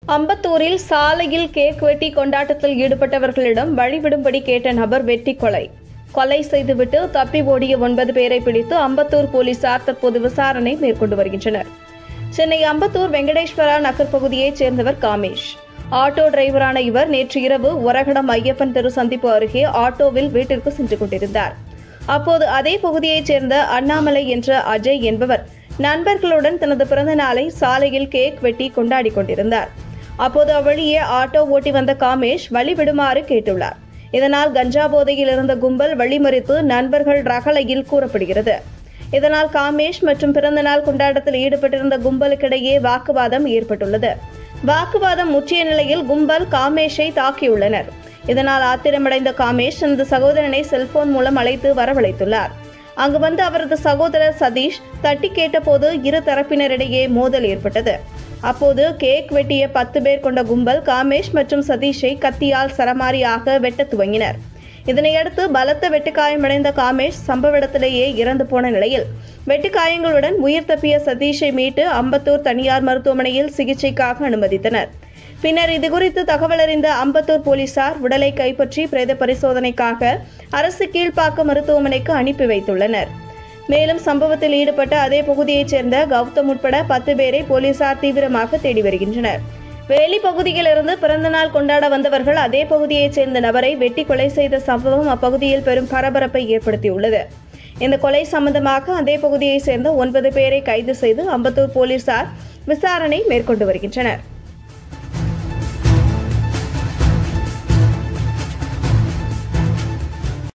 அம்பத்தூரில் சாலையில் கேக் வெட்டி கொண்டாட்டத்தில் ஈடுபட்டவர்களிடம் வழிவிடும்படி கேட்ட நபர் வெட்டி கொலை கொலை செய்துவிட்டு தப்பி ஓடிய ஒன்பது பேரை பிடித்து அம்பத்தூர் போலீசார் தற்போது விசாரணை மேற்கொண்டு வருகின்றனர் சென்னை அம்பத்தூர் வெங்கடேஸ்வரா நகர் பகுதியைச் சேர்ந்தவர் காமேஷ் ஆட்டோ டிரைவரான இவர் நேற்று இரவு ஒரகடம் ஐயப்பன் தெரு சந்திப்பு அருகே ஆட்டோவில் வீட்டிற்கு சென்று கொண்டிருந்தார் அப்போது அதே பகுதியைச் சேர்ந்த அண்ணாமலை என்ற அஜய் என்பவர் நண்பர்களுடன் தனது பிறந்த நாளை சாலையில் கேக் வெட்டி கொண்டாடி கொண்டிருந்தார் அப்போது அவ்வழியே ஆட்டோ ஓட்டி வந்த காமேஷ் வழி விடுமாறு கேட்டுள்ளார் இதனால் கஞ்சா போதையில் இருந்த கும்பல் வழிமறித்து நண்பர்கள் ரகளையில் கூறப்படுகிறது இதனால் காமேஷ் மற்றும் பிறந்தநாள் கொண்டாட்டத்தில் ஈடுபட்டிருந்த கும்பலுக்கிடையே வாக்குவாதம் ஏற்பட்டுள்ளது வாக்குவாதம் முற்றிய நிலையில் கும்பல் காமேஷை தாக்கியுள்ளனர் இதனால் ஆத்திரமடைந்த காமேஷ் தனது சகோதரனை செல்போன் மூலம் அழைத்து வரவழைத்துள்ளார் அங்கு வந்து அவரது சகோதரர் சதீஷ் தட்டி கேட்டபோது இரு தரப்பினரிடையே மோதல் ஏற்பட்டது அப்போது கேக் வெட்டிய பத்து பேர் கொண்ட கும்பல் காமேஷ் மற்றும் சதீஷை கத்தியால் சரமாரியாக வெட்டத் துவங்கினர் இதனையடுத்து பலத்த வெட்டுக்காயமடைந்த காமேஷ் சம்பவ இடத்திலேயே இறந்து போன நிலையில் வெட்டுக்காயங்களுடன் உயிர் தப்பிய சதீஷை மீட்டு அம்பத்தூர் தனியார் மருத்துவமனையில் சிகிச்சைக்காக அனுமதித்தனர் பின்னர் இதுகுறித்து தகவல் அறிந்த அம்பத்தூர் போலீசார் உடலை கைப்பற்றி பிரேத பரிசோதனைக்காக அரசு கீழ்ப்பாக்க மருத்துவமனைக்கு அனுப்பி வைத்துள்ளனர் மேலும் சம்பவத்தில் ஈடுபட்ட அதே பகுதியைச் சேர்ந்த கௌதம் உட்பட பத்து பேரை போலீசார் தீவிரமாக தேடி வருகின்றனர் வேலி பகுதியிலிருந்து பிறந்தநாள் கொண்டாட வந்தவர்கள் அதே பகுதியைச் சேர்ந்த நபரை வெட்டி கொலை செய்த சம்பவம் அப்பகுதியில் பெரும் பரபரப்பை ஏற்படுத்தியுள்ளது இந்த கொலை சம்பந்தமாக அதே பகுதியைச் சேர்ந்த ஒன்பது பேரை கைது செய்து அம்பத்தூர் போலீசார் விசாரணை மேற்கொண்டு வருகின்றனர்